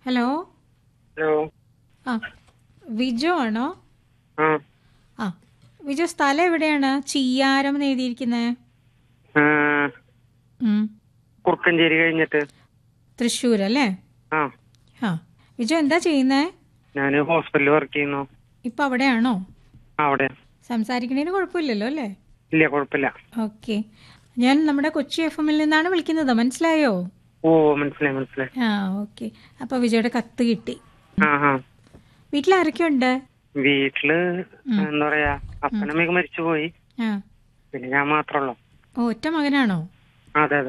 Hello hello ആ വിജു ആണോ ആ ആ വിജു സ്ഥലം എവിടെയാണ് ചിയ്യാരം എന്ന് എഴുതിയിരിക്കുന്നത് ആ, ഉം. കുറുക്കഞ്ചേരി കഴിഞ്ഞിട്ട് തൃശ്ശൂർ അല്ലേ ആ ആ വിജു എന്താ ചെയ്യുന്നേ ഞാൻ ഹോസ്പിറ്റലിൽ വർക്ക് ചെയ്യുന്നു ഇപ്പം അവിടെയാണോ ആ, അവിടെ സംസാരിക്കണതിന് കുഴപ്പമില്ലല്ലോ അല്ലേ ഇല്ല കുഴപ്പമില്ല ഓക്കെ ഞാൻ നമ്മുടെ കൊച്ചി എഫ് എമ്മിൽ നിന്നാണ് വിളിക്കുന്നത് മനസ്സിലായോ ഓ മനസ്സിലായി മനസ്സിലായി ആ ഓക്കെ അപ്പോൾ വിജയുടെ കത്ത് കിട്ടി ആ ആ വീട്ടിൽ ആരൊക്കെയുണ്ട് വീട്ടില് എന്താ പറയാ അപ്പനമ്മയൊക്കെ മരിച്ചുപോയി ആ പിന്നെ ഞാൻ മാത്രമല്ലോ ഓ ഒറ്റ മകനാണോ അതെ അതെ